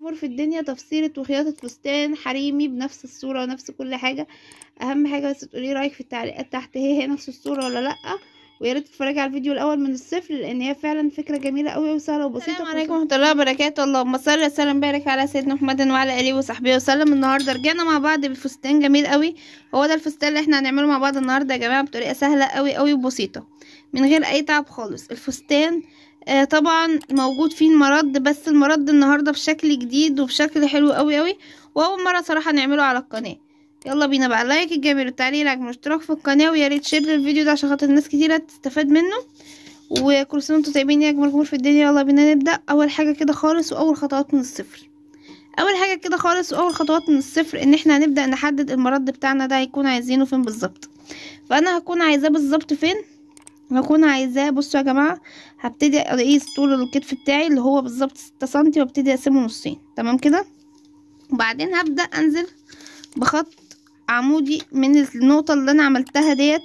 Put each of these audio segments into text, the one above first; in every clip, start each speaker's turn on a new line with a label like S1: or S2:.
S1: مجبور في الدنيا تفصيلة وخياطة فستان حريمي بنفس الصورة ونفس كل حاجة اهم حاجة بس تقولي رايك في التعليقات تحت هي هي نفس الصورة ولا لأ ويا ريت تتفرجي على الفيديو الاول من الصفر لان هي فعلا فكره جميله قوي وسهله وبسيطه السلام عليكم ورحمه الله وبركاته اللهم صل وسلم بارك على سيدنا محمد وعلى اله وصحبه وسلم النهارده رجعنا مع بعض بفستان جميل قوي هو ده الفستان اللي احنا هنعمله مع بعض النهارده يا جماعه بطريقه سهله قوي قوي وبسيطه من غير اي تعب خالص الفستان آه طبعا موجود فيه المرد بس المرد النهارده بشكل جديد وبشكل حلو قوي قوي واول مره صراحه نعمله على القناه يلا بينا بقى لايك الجميل والتعليق لايك والاشتراك في القناه ويا ريت شير الفيديو ده عشان خاطر ناس كتيره تستفاد منه وكل سنه وانتم طيبين يا اجمل جمهور في الدنيا يلا بينا نبدا اول حاجه كده خالص واول خطوات من الصفر اول حاجه كده خالص واول خطوات من الصفر ان احنا هنبدا نحدد المرد بتاعنا ده هيكون عايزينه فين بالظبط فانا هكون عايزاه بالظبط فين هكون عايزاه بصوا يا جماعه هبتدي اقيس طول الكتف بتاعي اللي هو بالظبط ستة سنتي وابتدي اقسمه نصين تمام كده وبعدين هبدا انزل بخط عمودي من النقطة اللي انا عملتها ديت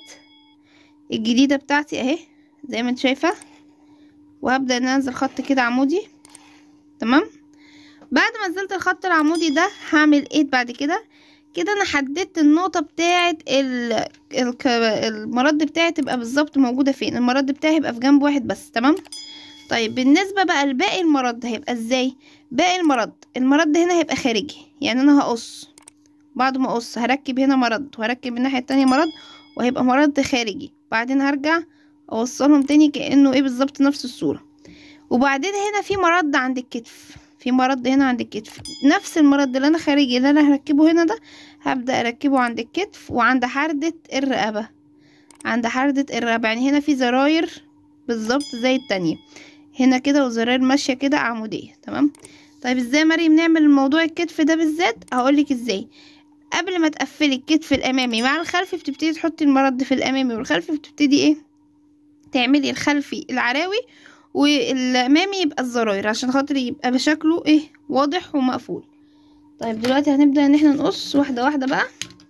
S1: الجديدة بتاعتي اهي زي ما انت شايفة وهبدأ ان انزل خط كده عمودي تمام بعد ما نزلت الخط العمودي ده هعمل ايه بعد كده كده انا حددت النقطة بتاعت ال... ال... المرد بتاعي تبقى بالظبط موجودة فين المرد بتاعي هيبقى في جنب واحد بس تمام طيب بالنسبة بقى لباقي المرد هيبقى ازاي باقي المرد المرد هنا هيبقى خارجي يعني انا هقص بعد ما اقص هركب هنا مرد وهركب من الناحيه التانية مرد وهيبقى مرد خارجي بعدين هرجع اوصلهم تاني كانه ايه بالظبط نفس الصوره وبعدين هنا في مرد عند الكتف في مرد هنا عند الكتف نفس المرد اللي انا خارجي اللي انا هركبه هنا ده هبدا اركبه عند الكتف وعند حردة الرقبه عند حردة الرقبه يعني هنا في زراير بالظبط زي التانية هنا كده وزراير ماشيه كده عموديه تمام طيب ازاي مريم نعمل الموضوع الكتف ده بالذات هقولك ازاي قبل ما تقفلي الكتف الامامي مع الخلفي بتبتدي تحطي المرد في الامامي والخلفي بتبتدي ايه تعملي الخلفي العراوي والامامي يبقى الزراير عشان خاطر يبقى بشكله ايه واضح ومقفول طيب دلوقتي هنبدا ان احنا نقص واحده واحده بقى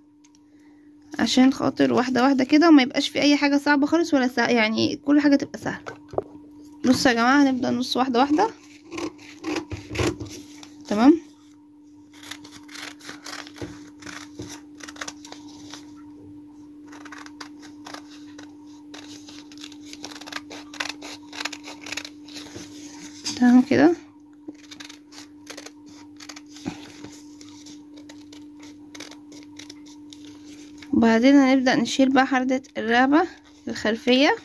S1: عشان خاطر واحده واحده كده وما يبقاش في اي حاجه صعبه خالص ولا سا... يعني كل حاجه تبقى سهله بصوا يا جماعه هنبدا نقص واحده واحده تمام تمام كده وبعدين هنبدأ نشيل بقى حردة الرقبة الخلفية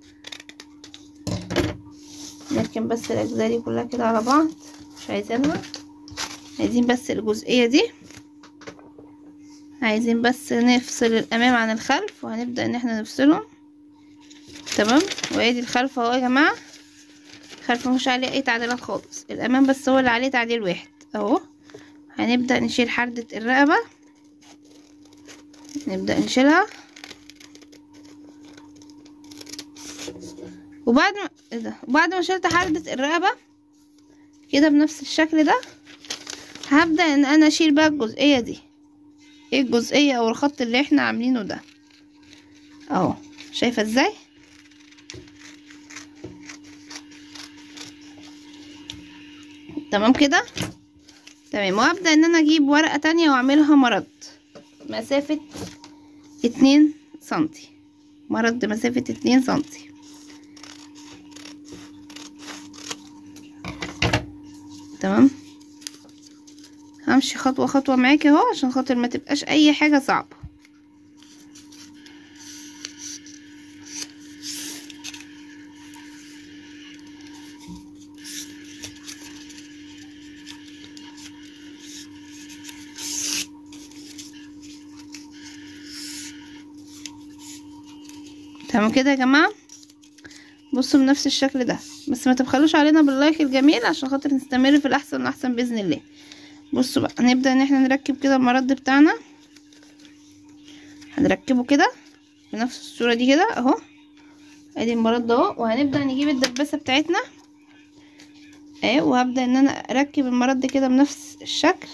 S1: نركن بس الأجزاء دي كلها كده على بعض مش عايزينها عايزين بس الجزئية دي عايزين بس نفصل الأمام عن الخلف وهنبدأ ان احنا نفصلهم تمام وادي الخلف اهو يا جماعه الخلف مش عليه اي تعديلات خالص الامام بس هو اللي عليه تعديل واحد اهو هنبدا نشيل حردة الرقبة نبدا نشيلها وبعد ما ايه ده وبعد ما شلت حردة الرقبة كده بنفس الشكل ده هبدا ان انا اشيل بقى الجزئية دي ايه الجزئية او الخط اللي احنا عاملينه ده اهو شايفة ازاي تمام كده تمام وهبدأ ان انا اجيب ورقة تانية واعملها مرض مسافة اتنين سنتي مرض مسافة اتنين سنتي تمام همشي خطوة خطوة معاكي اهو عشان خاطر ما تبقاش اي حاجة صعبة تمام كده يا جماعه بصوا بنفس الشكل ده بس ما تبخلوش علينا باللايك الجميل عشان خاطر نستمر في الاحسن واحسن باذن الله بصوا بقى هنبدا ان احنا نركب كده المرد بتاعنا هنركبه كده بنفس الصوره دي كده اهو ادي المرد اهو وهنبدا نجيب الدباسه بتاعتنا اهي وهبدا ان انا اركب المرد كده بنفس الشكل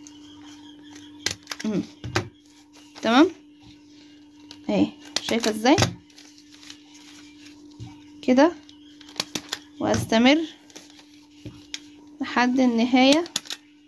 S1: مم. تمام اهي شايفه ازاي كده واستمر لحد النهاية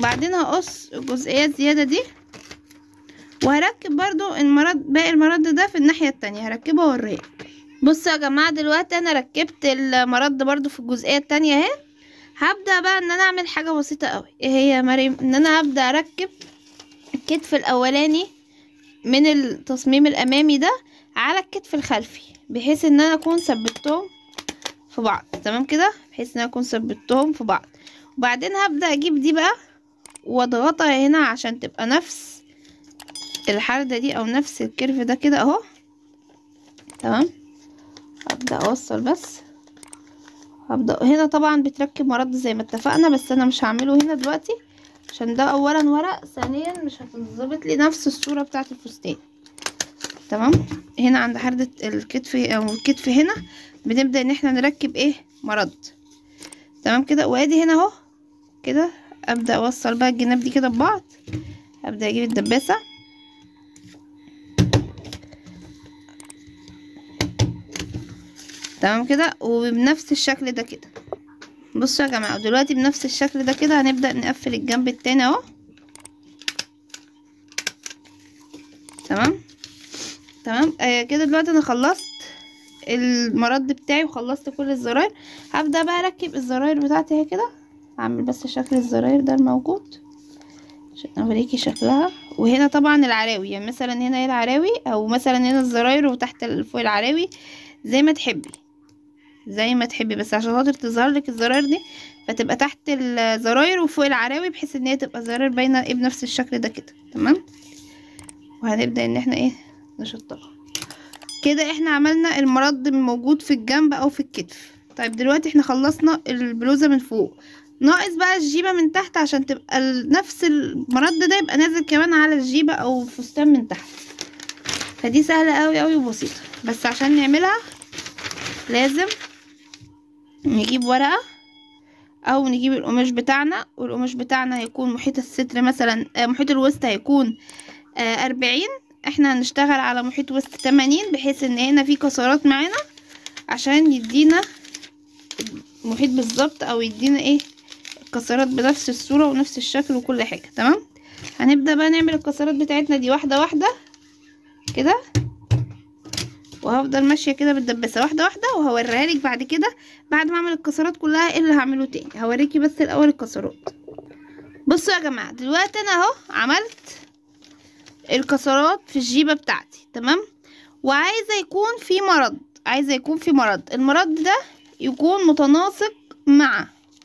S1: وبعدين هقص الجزئية الزيادة دي وهركب برضو المرد باقي المرد ده في الناحية التانية هركبه واوريك بصوا يا جماعة دلوقتي انا ركبت المرد برضو في الجزئية التانية اهي هبدأ بقى ان انا اعمل حاجة بسيطة قوي ايه هي يا مريم ان انا هبدأ اركب الكتف الاولاني من التصميم الامامي ده على الكتف الخلفي بحيث ان انا اكون ثبتهم في بعض تمام كده بحيث ان انا اكون ثبتهم في بعض وبعدين هبدأ اجيب دي بقى واضغطها هنا عشان تبقى نفس الحردة دي او نفس الكيرف ده كده اهو تمام هبدأ اوصل بس هبدأ هنا طبعا بتركب مرد زي ما اتفقنا بس انا مش هعمله هنا دلوقتي عشان ده اولا ورق ثانيا مش هتنظبط لي نفس الصورة بتاعة الفستان تمام هنا عند حردة الكتف او الكتف هنا بنبدأ ان احنا نركب ايه مرد تمام كده وادي هنا اهو كده ابدأ اوصل بقى الجناب دي كده ببعض ابدأ اجيب الدباسة تمام كده وبنفس الشكل ده كده بصوا يا جماعة دلوقتي بنفس الشكل ده كده هنبدأ نقفل الجنب التاني اهو تمام تمام آه كده دلوقتي انا خلصت المرد بتاعي وخلصت كل الزراير هبدأ بقى اركب الزراير بتاعتي اهي كده اعمل بس شكل الزراير ده الموجود عشان اوريكي شكلها وهنا طبعا العراوي يعني مثلا هنا هي العراوي او مثلا هنا الزراير وتحت فوق العراوي زي ما تحبي زي ما تحبي بس عشان خاطر تظهر لك الزراير دي فتبقى تحت الزراير وفوق العراوي بحيث ان هي تبقى زراير باينه ايه بنفس الشكل ده كده تمام وهنبدا ان احنا ايه نشطبها كده احنا عملنا المرد موجود في الجنب او في الكتف طيب دلوقتي احنا خلصنا البلوزه من فوق ناقص بقى الجيبه من تحت عشان تبقى نفس المرد ده يبقى نازل كمان على الجيبه او الفستان من تحت فدي سهله قوي قوي وبسيطه بس عشان نعملها لازم نجيب ورقه او نجيب القماش بتاعنا والقماش بتاعنا هيكون محيط الستر مثلا محيط الوسط هيكون أربعين احنا هنشتغل على محيط وسط تمانين بحيث ان هنا في كسرات معانا عشان يدينا محيط بالظبط او يدينا ايه الكسرات بنفس الصورة ونفس الشكل وكل حاجة تمام هنبدأ بقى نعمل الكسرات بتاعتنا دي واحدة واحدة كده وهفضل ماشية كده بالدباسة واحدة واحدة وهوريها لك بعد كده بعد ما اعمل الكسرات كلها ايه اللي هعمله تاني هوريكي بس الاول الكسرات بصوا يا جماعة دلوقتي انا اهو عملت الكسرات في الجيبة بتاعتي تمام وعايزة يكون في مرض عايزة يكون في مرض المرض ده يكون متناسق مع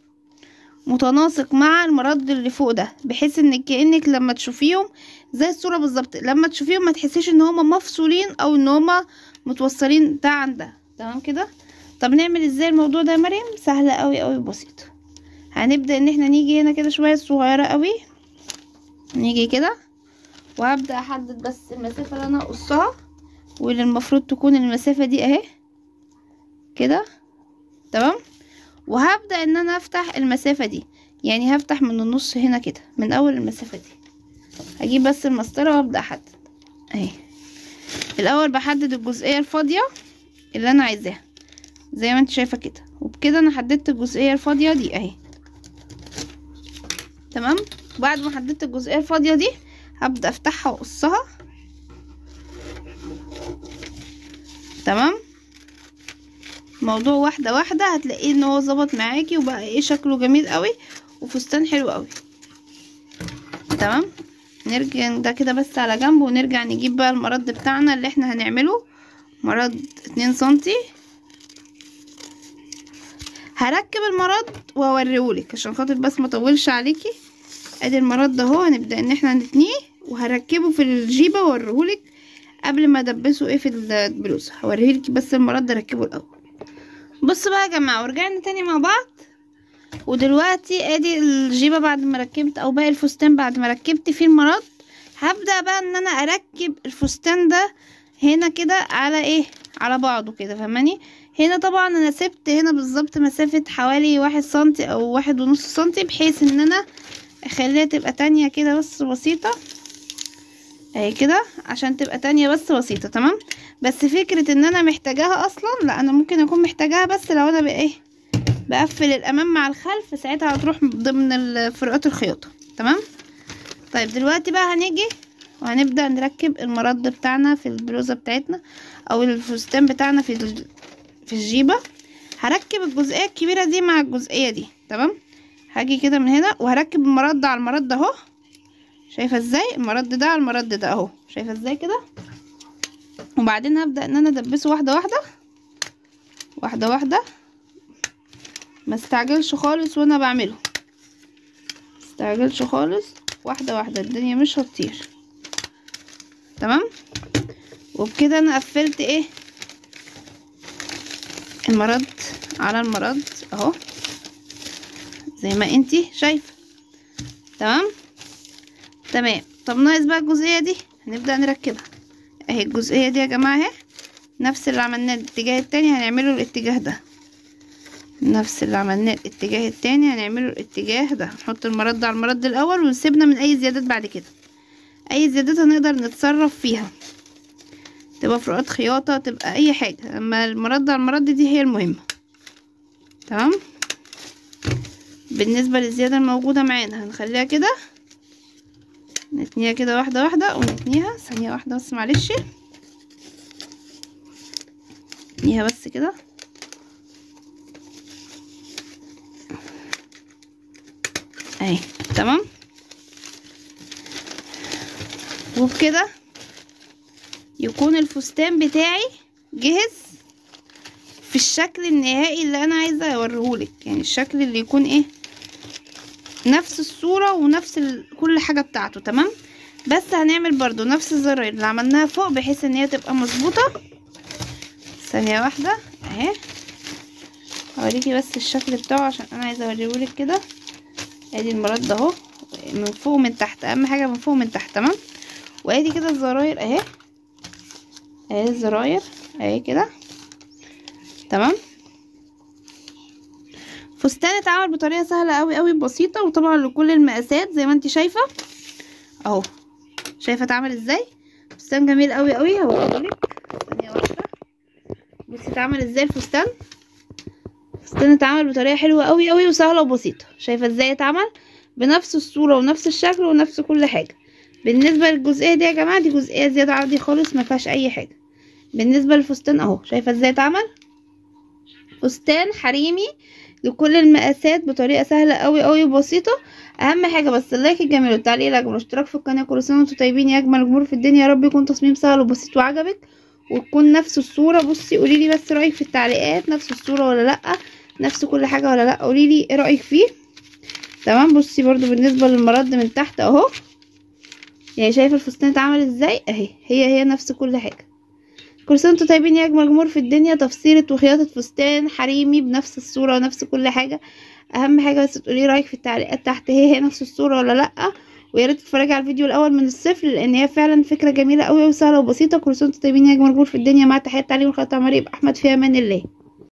S1: متناسق مع المرد اللي فوق ده بحيث انك كانك لما تشوفيهم زي الصوره بالظبط لما تشوفيهم ما تحسيش ان هما مفصولين او ان هما متوصلين ده عن ده تمام كده طب نعمل ازاي الموضوع ده يا مريم سهله قوي قوي بسيطه هنبدا ان احنا نيجي هنا كده شويه صغيره قوي نيجي كده وهبدا احدد بس المسافه اللي انا اقصها واللي المفروض تكون المسافه دي اهي كده تمام وهبدأ ان انا افتح المسافة دي يعني هفتح من النص هنا كده من اول المسافة دي هجيب بس المسطرة وابدأ احدد اهي الاول بحدد الجزئية الفاضية اللي انا عايزاها زي ما انت شايفة كده وبكده انا حددت الجزئية الفاضية دي اهي تمام بعد ما حددت الجزئية الفاضية دي هبدأ افتحها واقصها تمام موضوع واحده واحده هتلاقيه ان هو ظبط معاكي وبقى ايه شكله جميل قوي وفستان حلو قوي تمام نرجع ده كده بس على جنب ونرجع نجيب بقى المرد بتاعنا اللي احنا هنعمله مرد اتنين سنتي هركب المرد واوريهولك عشان خاطر بس ما اطولش عليكي ادي المرد اهو هنبدا ان احنا نتنيه وهركبه في الجيبه واوريهولك قبل ما ادبسه ايه في البلوزه هوريهلك بس المرد اركبه الاول بصوا بقى يا جماعه ورجعنا تاني مع بعض ودلوقتي ادي الجيبه بعد ما ركبت او باقي الفستان بعد ما ركبت فيه المرد هبدا بقى ان انا اركب الفستان ده هنا كده على ايه على بعضه كده فاهماني هنا طبعا انا سبت هنا بالظبط مسافه حوالي واحد سنتي او واحد ونص سنتي بحيث ان انا اخليها تبقى تانية كده بس بسيطه اهي كده عشان تبقى تانية بس بسيطة تمام بس فكرة ان انا محتاجاها اصلا لا انا ممكن اكون محتاجاها بس لو انا بقى ايه بقفل الامام مع الخلف ساعتها هتروح ضمن فروقات الخياطة تمام طيب دلوقتي بقى هنيجي وهنبدأ نركب المرد بتاعنا في البلوزة بتاعتنا او الفستان بتاعنا في ال- في الجيبة هركب الجزئية الكبيرة دي مع الجزئية دي تمام هاجي كده من هنا وهركب المرد على المرد اهو شايفة ازاي المرد ده على المرد ده اهو شايفة ازاي كده وبعدين هبدأ ان انا ادبسه واحدة واحدة واحدة واحدة ما استعجلش خالص وانا بعمله استعجلش خالص واحدة واحدة الدنيا مش هتطير تمام وبكده انا قفلت ايه المرد على المرد اهو زي ما انتي شايفة تمام تمام طب ناقص بقى الجزئية دي هنبدأ نركبها اهي الجزئية دي يا جماعة اهي نفس اللي عملناه الاتجاه التاني هنعمله الاتجاه ده نفس اللي عملناه الاتجاه التاني هنعمله الاتجاه ده نحط المرد على المرد الاول ونسيبنا من اي زيادات بعد كده اي زيادات هنقدر نتصرف فيها تبقى فروقات خياطة تبقى اي حاجة اما المرد على المرد دي هي المهمة تمام بالنسبة للزيادة الموجودة معانا هنخليها كده نتنيها كده واحدة واحدة ونتنيها ثانية واحدة بس معلش نتنيها بس كده اهي تمام وبكده يكون الفستان بتاعي جهز في الشكل النهائي اللي انا عايزه اوريهولك يعني الشكل اللي يكون ايه نفس الصوره ونفس ال... كل حاجه بتاعته تمام بس هنعمل برضو نفس الزراير اللي عملناها فوق بحيث ان هي تبقى مظبوطه ثانيه واحده اهي هوريكي بس الشكل بتاعه عشان انا عايزه اوريهولك كده ادي المرد اهو من فوق ومن تحت اهم حاجه من فوق ومن تحت تمام وادي كده الزراير اهي اهي الزراير اهي كده تمام فستان اتعمل بطريقه سهله قوي قوي بسيطه وطبعا لكل المقاسات زي ما انت شايفه اهو شايفه اتعمل ازاي فستان جميل قوي قوي هوريهولك ثانيه واحده بصي اتعمل ازاي الفستان فستان اتعمل بطريقه حلوه قوي قوي وسهله وبسيطه شايفه ازاي اتعمل بنفس الصوره ونفس الشكل ونفس كل حاجه بالنسبه للجزئيه دي يا جماعه دي جزئيه زياده عادي خالص ما فيهاش اي حاجه بالنسبه للفستان اهو شايفه ازاي اتعمل فستان حريمي لكل المقاسات بطريقه سهله قوي قوي وبسيطه اهم حاجه بس اللايك الجميل والتعليق الاجمل والاشتراك في القناه كل سنه وانتم طيبين يا اجمل جمهور في الدنيا يا رب يكون تصميم سهل وبسيط وعجبك وتكون نفس الصوره بصي قولي لي بس رايك في التعليقات نفس الصوره ولا لا نفس كل حاجه ولا لا قولي لي ايه رايك فيه تمام بصي برضو بالنسبه للمرد من تحت اهو يعني شايفه الفستان اتعمل ازاي اهي هي هي نفس كل حاجه كل سنه وانتم طيبين يا اجمل جمهور في الدنيا تفصيله وخياطه فستان حريمي بنفس الصوره ونفس كل حاجه اهم حاجه بس تقولي رايك في التعليقات تحت هي هي نفس الصوره ولا لا ويا ريت تتفرجي على الفيديو الاول من الصفر لان هي فعلا فكره جميله قوي وسهله وبسيطه كل سنه وانتم طيبين يا اجمل جمهور في الدنيا مع تحيات تعليم الخياطه مريم احمد في امان الله